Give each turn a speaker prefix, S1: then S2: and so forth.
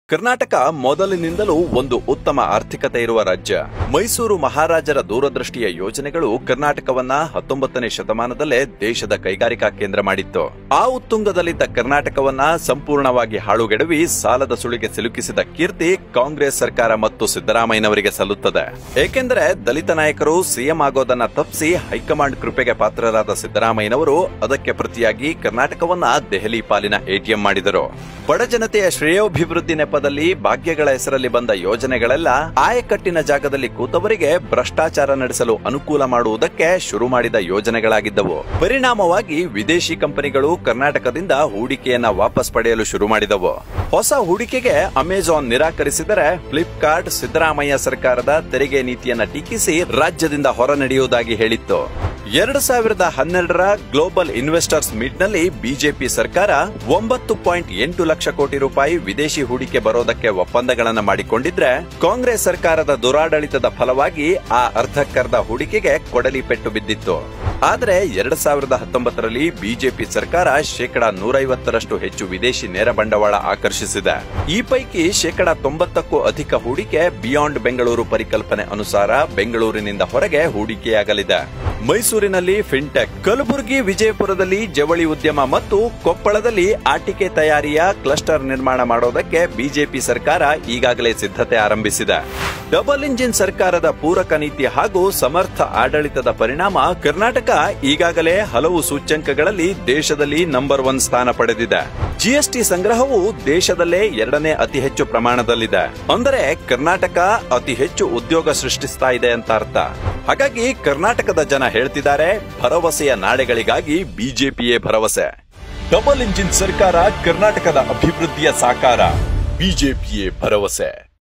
S1: ಕರ್ನಾಟಕ ಮೊದಲಿನಿಂದಲೂ ಒಂದು ಉತ್ತಮ ಆರ್ಥಿಕತೆ ಇರುವ ರಾಜ್ಯ ಮೈಸೂರು ಮಹಾರಾಜರ ದೂರದೃಷ್ಟಿಯ ಯೋಜನೆಗಳು ಕರ್ನಾಟಕವನ್ನ ಹತ್ತೊಂಬತ್ತನೇ ಶತಮಾನದಲ್ಲೇ ದೇಶದ ಕೈಗಾರಿಕಾ ಕೇಂದ್ರ ಮಾಡಿತ್ತು ಆ ಉತ್ತುಂಗದಲ್ಲಿದ್ದ ಕರ್ನಾಟಕವನ್ನ ಸಂಪೂರ್ಣವಾಗಿ ಹಾಳುಗೆಡವಿ ಸಾಲದ ಸುಳಿಗೆ ಸಿಲುಕಿಸಿದ ಕೀರ್ತಿ ಕಾಂಗ್ರೆಸ್ ಸರ್ಕಾರ ಮತ್ತು ಸಿದ್ದರಾಮಯ್ಯನವರಿಗೆ ಸಲ್ಲುತ್ತದೆ ಏಕೆಂದರೆ ದಲಿತ ನಾಯಕರು ಸಿಎಂ ಆಗೋದನ್ನ ತಪ್ಪಿಸಿ ಹೈಕಮಾಂಡ್ ಕೃಪೆಗೆ ಪಾತ್ರರಾದ ಸಿದ್ದರಾಮಯ್ಯನವರು ಅದಕ್ಕೆ ಪ್ರತಿಯಾಗಿ ಕರ್ನಾಟಕವನ್ನ ದೆಹಲಿ ಪಾಲಿನ ಎಟಿಎಂ ಮಾಡಿದರು ಬಡ ಜನತೆಯ ಶ್ರೇಯೋಭಿವೃದ್ಧಿ ನೆಪದಲ್ಲಿ ಭಾಗ್ಯಗಳ ಹೆಸರಲ್ಲಿ ಬಂದ ಯೋಜನೆಗಳೆಲ್ಲ ಆಯಕಟ್ಟಿನ ಜಾಗದಲ್ಲಿ ಕೂತವರಿಗೆ ಭ್ರಷ್ಟಾಚಾರ ನಡೆಸಲು ಅನುಕೂಲ ಮಾಡುವುದಕ್ಕೆ ಶುರು ಮಾಡಿದ ಯೋಜನೆಗಳಾಗಿದ್ದವು ಪರಿಣಾಮವಾಗಿ ವಿದೇಶಿ ಕಂಪನಿಗಳು ಕರ್ನಾಟಕದಿಂದ ಹೂಡಿಕೆಯನ್ನ ವಾಪಸ್ ಪಡೆಯಲು ಶುರು ಮಾಡಿದವು ಹೊಸ ಹೂಡಿಕೆಗೆ ಅಮೆಜಾನ್ ನಿರಾಕರಿಸಿದರೆ ಫ್ಲಿಪ್ಕಾರ್ಟ್ ಸಿದ್ದರಾಮಯ್ಯ ಸರ್ಕಾರದ ತೆರಿಗೆ ನೀತಿಯನ್ನ ಟೀಕಿಸಿ ರಾಜ್ಯದಿಂದ ಹೊರ ನಡೆಯುವುದಾಗಿ ಹೇಳಿತ್ತು ಎರಡು ಸಾವಿರದ ಹನ್ನೆರಡರ ಗ್ಲೋಬಲ್ ಇನ್ವೆಸ್ಟರ್ಸ್ ಮೀಟ್ ನಲ್ಲಿ ಬಿಜೆಪಿ ಸರ್ಕಾರ ಒಂಬತ್ತು ಪಾಯಿಂಟ್ ಎಂಟು ಲಕ್ಷ ಕೋಟಿ ರೂಪಾಯಿ ವಿದೇಶಿ ಹೂಡಿಕೆ ಬರೋದಕ್ಕೆ ಒಪ್ಪಂದಗಳನ್ನ ಮಾಡಿಕೊಂಡಿದ್ರೆ ಕಾಂಗ್ರೆಸ್ ಸರ್ಕಾರದ ದುರಾಡಳಿತದ ಫಲವಾಗಿ ಆ ಅರ್ಧಕ್ಕರ್ಧ ಹೂಡಿಕೆಗೆ ಕೊಡಲಿ ಪೆಟ್ಟು ಬಿದ್ದಿತ್ತು ಆದರೆ ಎರಡ್ ಸಾವಿರದ ಹತ್ತೊಂಬತ್ತರಲ್ಲಿ ಬಿಜೆಪಿ ಸರ್ಕಾರ ಶೇಕಡಾ ನೂರೈವತ್ತರಷ್ಟು ಹೆಚ್ಚು ವಿದೇಶಿ ನೇರ ಬಂಡವಾಳ ಆಕರ್ಷಿಸಿದೆ ಈ ಪೈಕಿ ಶೇಕಡಾ ತೊಂಬತ್ತಕ್ಕೂ ಅಧಿಕ ಹೂಡಿಕೆ ಬಿಯಾಂಡ್ ಬೆಂಗಳೂರು ಪರಿಕಲ್ಪನೆ ಅನುಸಾರ ಬೆಂಗಳೂರಿನಿಂದ ಹೊರಗೆ ಹೂಡಿಕೆಯಾಗಲಿದೆ ಮೈಸೂರಿನಲ್ಲಿ ಫಿನ್ಟೆಕ್ ಕಲಬುರಗಿ ವಿಜಯಪುರದಲ್ಲಿ ಜವಳಿ ಉದ್ಯಮ ಮತ್ತು ಕೊಪ್ಪಳದಲ್ಲಿ ಆಟಿಕೆ ತಯಾರಿಯ ಕ್ಲಸ್ಟರ್ ನಿರ್ಮಾಣ ಮಾಡೋದಕ್ಕೆ ಬಿಜೆಪಿ ಸರ್ಕಾರ ಈಗಾಗಲೇ ಸಿದ್ಧತೆ ಆರಂಭಿಸಿದೆ ಡಬಲ್ ಇಂಜಿನ್ ಸರ್ಕಾರದ ಪೂರಕ ನೀತಿ ಹಾಗೂ ಸಮರ್ಥ ಆಡಳಿತದ ಪರಿಣಾಮ ಕರ್ನಾಟಕ ಈಗಾಗಲೇ ಹಲವು ಸೂಚ್ಯಂಕಗಳಲ್ಲಿ ದೇಶದಲ್ಲಿ ನಂಬರ್ ಒನ್ ಸ್ಥಾನ ಪಡೆದಿದೆ ಜಿಎಸ್ಟಿ ಸಂಗ್ರಹವು ದೇಶದಲ್ಲೇ ಎರಡನೇ ಅತಿ ಹೆಚ್ಚು ಪ್ರಮಾಣದಲ್ಲಿದೆ ಅಂದರೆ ಕರ್ನಾಟಕ ಅತಿ ಹೆಚ್ಚು ಉದ್ಯೋಗ ಸೃಷ್ಟಿಸ್ತಾ ಇದೆ ಅಂತ ಅರ್ಥ ಹಾಗಾಗಿ ಕರ್ನಾಟಕದ ಜನ ಹೇಳ್ತಿದ್ದಾರೆ ಭರವಸೆಯ ನಾಡೆಗಳಿಗಾಗಿ ಬಿಜೆಪಿಯೇ ಭರವಸೆ ಡಬಲ್ ಇಂಜಿನ್ ಸರ್ಕಾರ ಕರ್ನಾಟಕದ ಅಭಿವೃದ್ಧಿಯ ಸಾಕಾರ ಬಿಜೆಪಿಯೇ ಭರವಸೆ